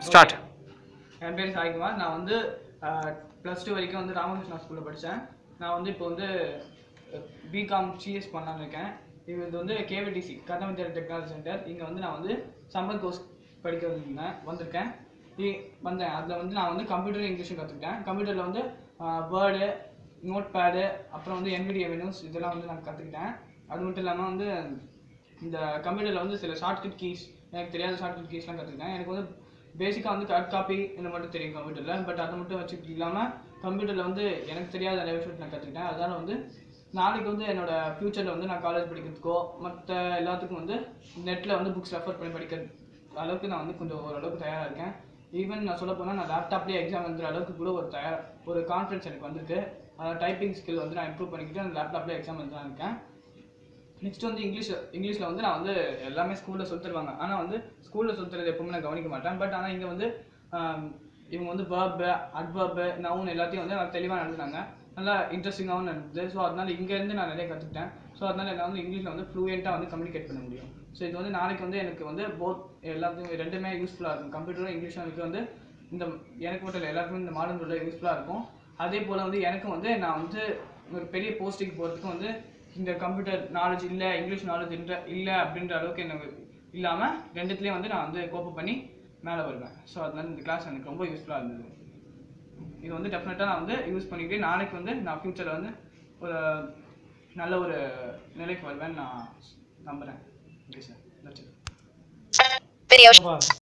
Start என் பேர் சாய்குமார் நான் வந்து ப்ளஸ் டூ வரைக்கும் வந்து ராமகிருஷ்ணா ஸ்கூலில் படித்தேன் நான் வந்து இப்போ வந்து பிகாம் சிஎஸ் பண்ணலான்னு இருக்கேன் இது இது வந்து கேவிடிசி கர்நாடக டெக்னாலஜி சென்டர் இங்கே வந்து நான் வந்து சம்மர் கோர்ஸ் படிக்க வந்திருந்தேன் வந்திருக்கேன் இ- வந்தேன் அதில் வந்து நான் வந்து கம்ப்யூட்டர் இங்கிலீஷும் கற்றுக்கிட்டேன் கம்ப்யூட்டரில் வந்து வேர்டு நோட் பேடு அப்புறம் வந்து என்விடிஏ வெனுஸ் இதெல்லாம் வந்து நான் கற்றுக்கிட்டேன் அது மட்டும் இல்லாமல் வந்து இந்த கம்ப்யூட்டரில் வந்து சில ஷார்ட்கட் கீஸ் எனக்கு தெரியாத ஷார்ட்கட் கீஸ்லாம் கற்றுக்கிட்டேன் எனக்கு வந்து பேசிக்காக வந்து கட் காப்பி இந்த மட்டும் தெரியும் கம்ப்யூட்டரில் பட் அதை மட்டும் வச்சுக்கிட்டு இல்லாமல் கம்ப்யூட்டரில் வந்து எனக்கு தெரியாத நிறைய விஷயத்தை நான் கற்றுக்கிட்டேன் அதனால் வந்து நாளைக்கு வந்து என்னோட ஃப்யூச்சரில் வந்து நான் காலேஜ் படிக்கிறதுக்கோ மற்ற எல்லாத்துக்கும் வந்து நெட்டில் வந்து புக்ஸ் ரெஃபர் பண்ணி படிக்கிற அளவுக்கு நான் வந்து கொஞ்சம் ஓரளவுக்கு தயாராக இருக்கேன் ஈவன் நான் சொல்ல போனால் நான் லேப்டாப்லேயே எக்ஸாம் எழுதுற அளவுக்கு கூட ஒரு தயார் ஒரு கான்ஃபிடன்ஸ் எனக்கு வந்திருக்கு டைப்பிங் ஸ்கில் வந்து நான் இம்ப்ரூவ் பண்ணிக்கிட்டு அந்த லேப்டாப்லேயே எக்ஸாம் எழுதுலாம் இருக்கேன் நெக்ஸ்ட் வந்து இங்கிலீஷ் இங்கிலீஷில் வந்து நான் வந்து எல்லாமே ஸ்கூலில் சொல்லி தருவாங்க ஆனால் வந்து ஸ்கூலில் சொல்லி தரது எப்பவுமே நான் கவனிக்க மாட்டேன் பட் ஆனால் இங்கே வந்து ஆம், இவங்க வந்து வேர்பு அட்வர்பு நவுன் எல்லாத்தையும் வந்து நல்லா தெளிவாக நடந்தாங்க நல்லா இன்ட்ரெஸ்டிங்காகவும் நடந்தது ஸோ அதனால இங்கேருந்து நான் நிறைய கற்றுக்கிட்டேன் ஸோ அதனால என்னால் வந்து இங்கிலீஷில் வந்து ஃப்ளூயண்ட்டாக வந்து கம்யூனிகேட் பண்ண முடியும் ஸோ இது வந்து நாளைக்கு வந்து எனக்கு வந்து போத் எல்லாத்தையும் ரெண்டுமே யூஸ்ஃபுல்லாக இருக்கும் கம்ப்யூட்டரும் இங்கிலீஷும் எனக்கு வந்து இந்த எனக்கு மட்டும் இல்லை எல்லாருக்குமே இந்த மாடர்ன் வேர்ல்டில் யூஸ்ஃபுல்லாக இருக்கும் அதே போல் வந்து எனக்கும் வந்து நான் வந்து ஒரு பெரிய போஸ்டிங் போகிறதுக்கும் வந்து இந்த கம்ப்யூட்டர் நாலேஜ் இல்லை இங்கிலீஷ் நாலேஜ் இல்லை இல்லை அப்படின்ற அளவுக்கு எனக்கு இல்லாமல் ரெண்டுத்துலேயும் வந்து நான் வந்து கோப்பப் பண்ணி மேலே வருவேன் ஸோ அதனால இந்த கிளாஸ் எனக்கு ரொம்ப யூஸ்ஃபுல்லாக இருந்தது இது வந்து டெஃபினட்டாக நான் வந்து யூஸ் பண்ணிக்கிட்டு நாளைக்கு வந்து நான் ஃப்யூச்சரில் வந்து ஒரு நல்ல ஒரு நிலைக்கு வருவேன்னு நான் நம்புகிறேன் ஓகே சார் Video. Bye.